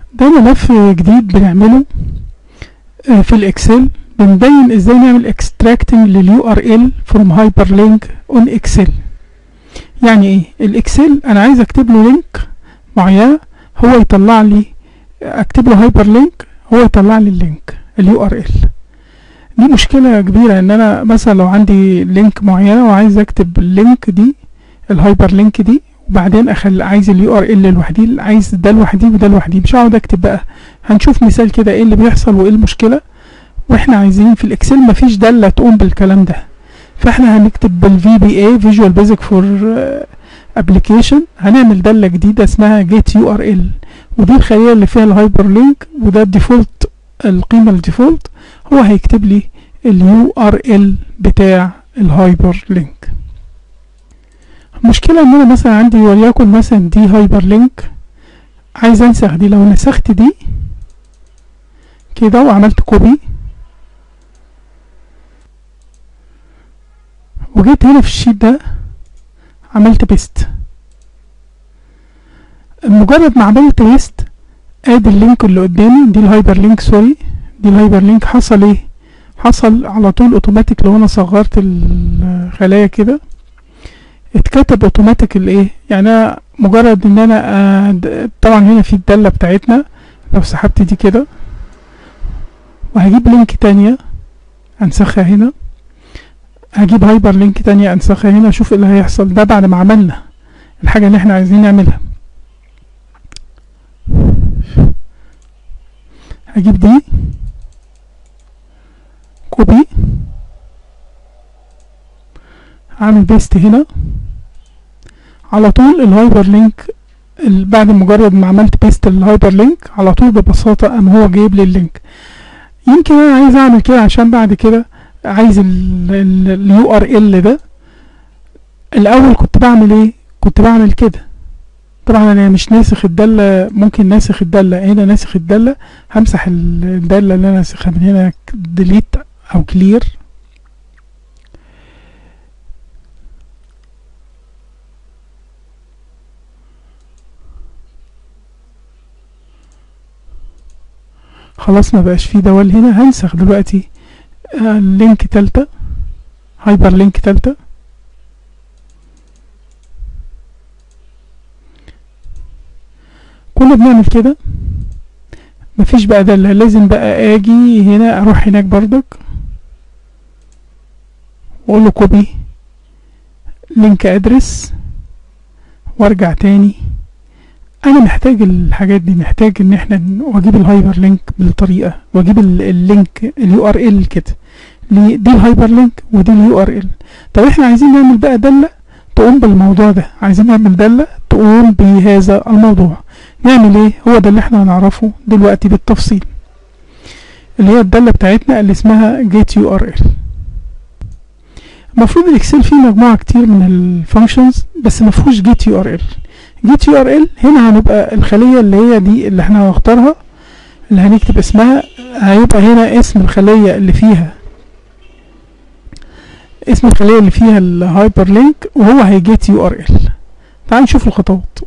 ده ملف جديد بنعمله آه، في الاكسل بنبين ازاي نعمل اكستراكتنج لليو ار ال فروم هايبر لينك اون اكسل يعني ايه الاكسل انا عايز اكتب له لينك معينه هو يطلع لي اكتب له هايبر لينك هو يطلع لي اللينك اليو ار ال دي مشكله كبيره ان انا مثلا لو عندي لينك معينه وعايز اكتب اللينك دي الهايبر لينك دي وبعدين اخل عايز اليو ار ال لوحدي عايز ده لوحدي وده لوحدي مش هقعد اكتب بقى هنشوف مثال كده ايه اللي بيحصل وايه المشكله واحنا عايزين في الاكسل مفيش داله تقوم بالكلام ده فاحنا هنكتب بالفي بي اي فيجوال بيزك فور ابلكيشن هنعمل داله جديده اسمها جيت يو ار ال ودي الخليه اللي فيها الهايبر لينك وده الديفولت القيمه الديفولت هو هيكتب لي اليو ار ال بتاع الهايبر لينك المشكله ان انا مثلا عندي وليكن مثلا دي هايبر لينك عايز انسخ دي لو نسخت دي كده وعملت كوبي وجيت هنا في الشيت ده عملت بيست مجرد ما عملت بيست ادي اللينك اللي قدامي دي الهايبر لينك سوري دي الهايبر لينك حصل ايه حصل على طول اوتوماتيك لو انا صغرت الخلايا كده اتكتب اوتوماتيك الايه يعني انا مجرد ان انا آه طبعا هنا في الدالة بتاعتنا لو سحبت دي كده وهجيب لينك تانية انسخها هنا هجيب هايبر لينك تانية انسخها هنا اشوف ايه اللي هيحصل ده بعد ما عملنا الحاجة اللي احنا عايزين نعملها هجيب دي كوبي هعمل بيست هنا على طول الهايبر لينك بعد مجرد ما عملت بيست الهايبر لينك على طول ببساطة قام هو جايب لي اللينك يمكن انا عايز اعمل كده عشان بعد كده عايز اليو ار ال ده الاول كنت بعمل ايه كنت بعمل كده طبعا انا مش ناسخ الدالة ممكن ناسخ الدالة هنا ناسخ الدالة همسح الدالة اللي انا ناسخها من هنا ديليت او كلير خلاص ما بقاش فيه دوال هنا هنسخ دلوقتي آه لينك تالتة هايبر لينك تالتة كنا بنعمل كده مفيش بقى ده لازم بقى اجي هنا اروح هناك بردك واقول له كوبي لينك ادرس وارجع تاني انا محتاج الحاجات دي محتاج ان احنا واجيب الهايبر لينك بالطريقه واجيب اللينك اليو ار ال كده دي الهايبر لينك ودي اليو ار ال طب احنا عايزين نعمل بقى داله تقوم بالموضوع ده عايزين نعمل داله تقوم بهذا الموضوع نعمل ايه هو ده اللي احنا هنعرفه دلوقتي بالتفصيل اللي هي الداله بتاعتنا اللي اسمها جيت يو ار ال المفروض الاكسل فيه مجموعه كتير من الفانكشنز بس ما فيهوش جيت يو ار ال جيت يو ار ال هنا هنبقى الخليه اللي هي دي اللي احنا هنختارها اللي هنكتب اسمها هيبقى هنا اسم الخليه اللي فيها اسم الخليه اللي فيها الهايبر لينك وهو هيجيت يو ار ال تعال نشوف الخطوات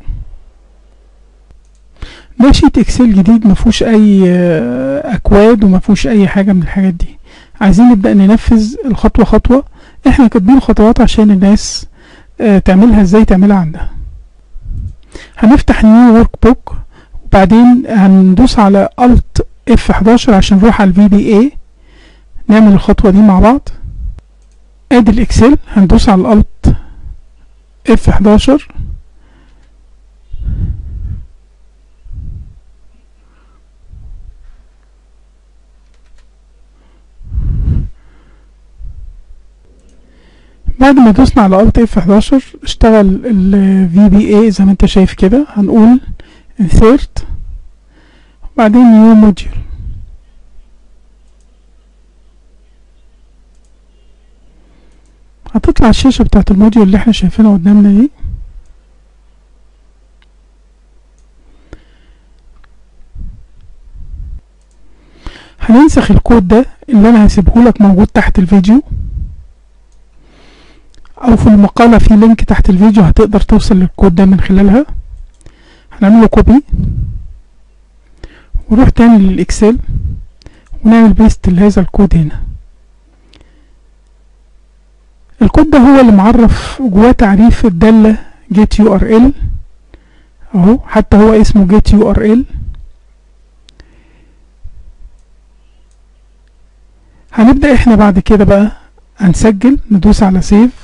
ده شيت اكسل جديد مفهوش اي اكواد ومفهوش اي حاجه من الحاجات دي عايزين نبدا ننفذ الخطوه خطوه احنا كاتبين خطوات عشان الناس تعملها ازاي تعملها عندها هنفتح نيو ورك بوك وبعدين هندوس على الت اف 11 عشان نروح على الفي بي اي نعمل الخطوه دي مع بعض ادي الاكسل هندوس على الالت اف 11 بعد ما دوسنا على الت اف 11 اشتغل ال VBA زي ما انت شايف كده هنقول insert وبعدين new module هتطلع الشاشة بتاعت الموديول اللي احنا شايفينها قدامنا دي هننسخ الكود ده اللي انا هسيبهولك موجود تحت الفيديو او في المقالة في لينك تحت الفيديو هتقدر توصل للكود ده من خلالها هنعمله كوبي ونروح تاني للاكسل ونعمل بيست لهذا الكود هنا الكود ده هو اللي معرف جواه تعريف الدالة get url اهو حتى هو اسمه get url هنبدأ احنا بعد كده بقى هنسجل ندوس على سيف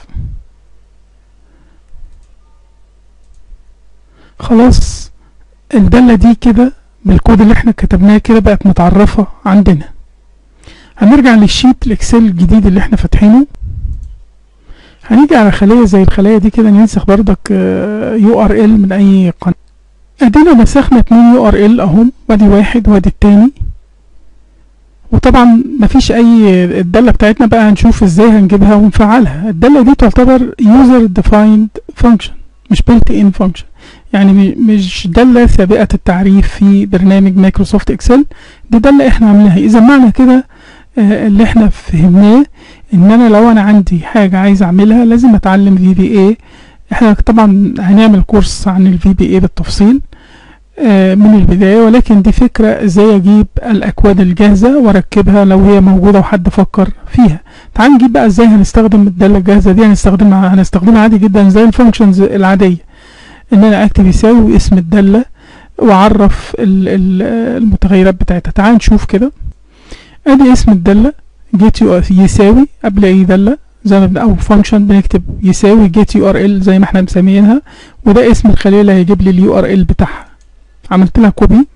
خلاص الدالة دي كده بالكود اللي احنا كتبناه كده بقت متعرفة عندنا هنرجع للشيت الاكسل الجديد اللي احنا فاتحينه هنيجي على خلية زي الخلية دي كده ننسخ بردك يو ار ال من اي قناة ادينا نسخنا اتنين يو ار ال اهم وادي واحد وادي التاني وطبعا مفيش اي الدالة بتاعتنا بقى هنشوف ازاي هنجيبها ونفعلها الدالة دي تعتبر user defined function مش built in function يعني مش دالة سابقة التعريف في برنامج مايكروسوفت اكسل دي دالة احنا عاملينها اذا معنى كده آه اللي احنا فهمناه ان انا لو انا عندي حاجة عايز اعملها لازم اتعلم في بي اي احنا طبعا هنعمل كورس عن الفي بي اي بالتفصيل آه من البداية ولكن دي فكرة ازاي اجيب الاكواد الجاهزة واركبها لو هي موجودة وحد فكر فيها تعال نجيب بقى ازاي هنستخدم الدالة الجاهزة دي هنستخدمها هنستخدمها عادي جدا زي الفانكشنز العادية ان انا اكتب يساوي اسم الدالة واعرف المتغيرات بتاعتها تعال نشوف كده ادي اسم الدالة جيت يساوي قبل اي دالة زي ما او فانكشن بنكتب يساوي جيت يو ار ال زي ما احنا مسميينها وده اسم الخلية اللي هيجيب لي اليو ار ال بتاعها عملت لها كوبي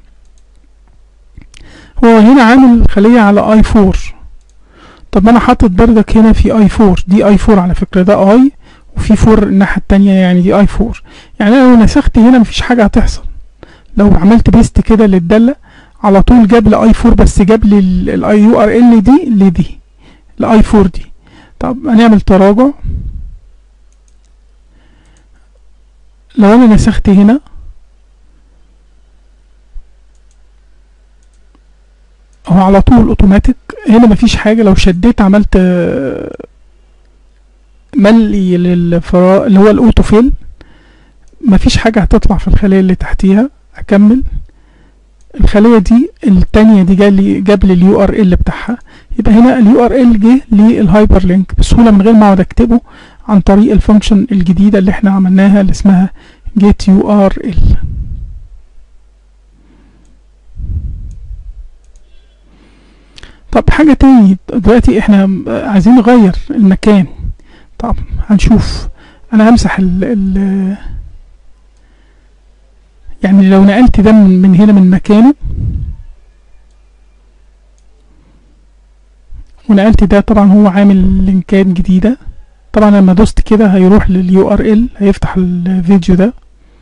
هو هنا عامل خلية على اي 4 طب انا حاطط بردك هنا في اي 4 دي اي 4 على فكرة ده اي وفي 4 الناحية التانية يعني دي اي 4 يعني انا لو نسخت هنا مفيش حاجة هتحصل لو عملت بيست كده للدالة على طول جاب لي اي 4 بس جاب لي الاي يو ار ال دي لدي الاي 4 دي طب هنعمل تراجع لو انا نسخت هنا هو على طول اوتوماتيك هنا مفيش حاجة لو شديت عملت ملي للفراغ اللي هو الاوتو فيل مفيش حاجة هتطلع في الخلية اللي تحتيها اكمل الخلية دي التانية دي جالي جاب لي اليو ار ال بتاعها يبقى هنا اليو ار ال جه للهايبر لينك بسهولة من غير ما اقعد اكتبه عن طريق الفانكشن الجديدة اللي احنا عملناها اللي اسمها get url طب حاجة تاني دلوقتي احنا عايزين نغير المكان طب هنشوف انا همسح ال ال يعني لو نقلت ده من, من هنا من مكانه ونقلت ده طبعا هو عامل لينكات جديدة طبعا لما دوست كده هيروح لليو ار ال هيفتح الفيديو ده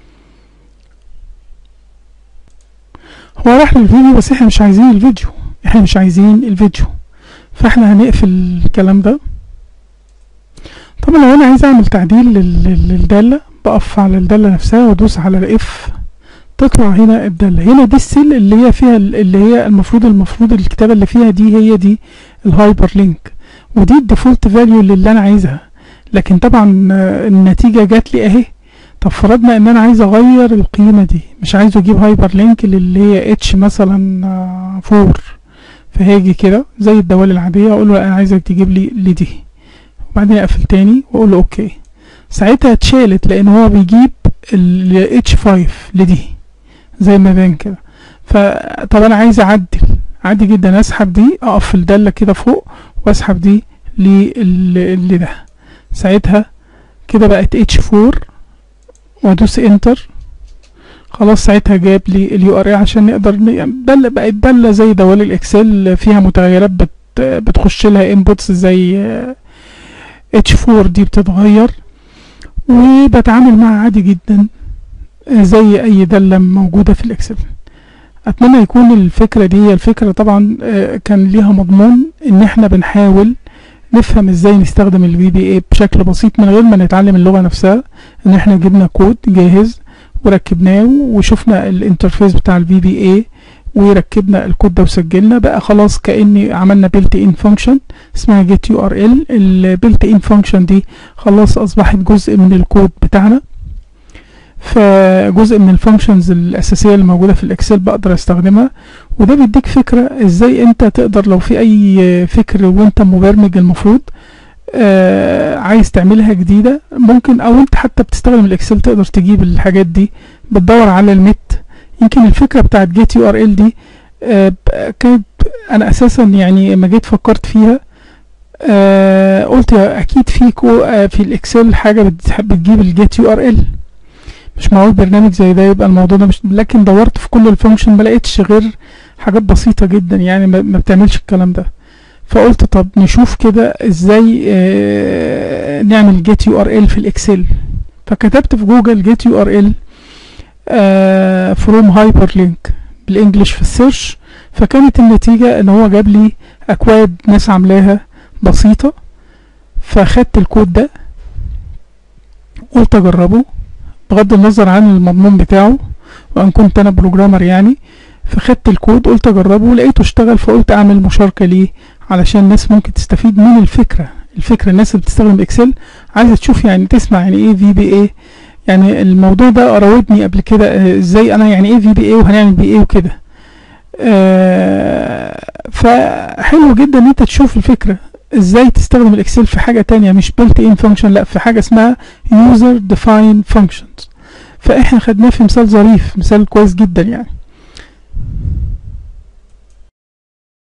هو راح للفيديو بس احنا مش عايزين الفيديو احنا مش عايزين الفيديو فاحنا هنقفل الكلام ده طبعا لو انا عايز اعمل تعديل للدالة بقف على الدالة نفسها وادوس على الاف تطلع هنا الدالة هنا دي السيل اللي هي فيها اللي هي المفروض المفروض الكتابة اللي فيها دي هي دي الهايبر لينك ودي الديفولت فاليو اللي انا عايزها لكن طبعا النتيجة جات لي اهي طب فرضنا ان انا عايز اغير القيمة دي مش عايزه اجيب هايبر لينك اللي هي اتش مثلا فور فهاجي كده زي الدوال العادية اقول له انا عايزك تجيب لي لدي وبعدين اقفل تاني واقول له اوكي ساعتها اتشالت لان هو بيجيب ال اتش 5 لدي زي ما بان كده فطب انا عايز اعدل عادي جدا اسحب دي اقف في الدالة كده فوق واسحب دي للي ده ساعتها كده بقت اتش 4 وادوس انتر خلاص ساعتها جاب لي اليو ار اي عشان نقدر دالة بقت دالة زي دوال الاكسل فيها متغيرات بت بتخش لها انبوتس زي اتش 4 دي بتتغير وبتعامل معها عادي جدا زي اي دالة موجودة في الاكسل اتمنى يكون الفكرة دي هي الفكرة طبعا كان ليها مضمون ان احنا بنحاول نفهم ازاي نستخدم الفي بي اي بشكل بسيط من غير ما نتعلم اللغة نفسها ان احنا جبنا كود جاهز وركبناه وشفنا الانترفيس بتاع الفي بي اي وركبنا الكود ده وسجلنا بقى خلاص كاني عملنا بيلت ان فانكشن اسمها جيت يو ار ال البيلت ان فانكشن دي خلاص اصبحت جزء من الكود بتاعنا فجزء من الفانكشنز الاساسيه اللي موجوده في الاكسل بقدر استخدمها وده بيديك فكره ازاي انت تقدر لو في اي فكر وانت مبرمج المفروض آه عايز تعملها جديده ممكن او انت حتى بتستخدم الاكسل تقدر تجيب الحاجات دي بتدور على النت يمكن الفكره بتاعت جيت يو ار ال دي آه كانت انا اساسا يعني لما جيت فكرت فيها آه قلت اكيد في كو آه في الاكسل حاجه بتحب بتجيب الجيت يو ار ال مش معقول برنامج زي ده يبقى الموضوع ده مش لكن دورت في كل الفانكشن ما لقيتش غير حاجات بسيطه جدا يعني ما, ما بتعملش الكلام ده فقلت طب نشوف كده ازاي آه نعمل جيت يو ار ال في الاكسل فكتبت في جوجل جيت يو ار ال فروم هايبر لينك بالانجلش في السيرش فكانت النتيجة ان هو جاب لي اكواد ناس عاملاها بسيطة فاخدت الكود ده قلت اجربه بغض النظر عن المضمون بتاعه وان كنت انا بروجرامر يعني فخدت الكود قلت اجربه ولقيته اشتغل فقلت اعمل مشاركة ليه علشان الناس ممكن تستفيد من الفكرة الفكرة الناس اللي بتستخدم اكسل عايزة تشوف يعني تسمع يعني ايه في بي اي يعني الموضوع ده راودني قبل كده ازاي انا يعني ايه في بي اي وهنعمل بي اي وكده آه فحلو جدا ان انت تشوف الفكرة ازاي تستخدم الاكسل في حاجة تانية مش built in function لا في حاجة اسمها user defined functions فاحنا خدناه في مثال ظريف مثال كويس جدا يعني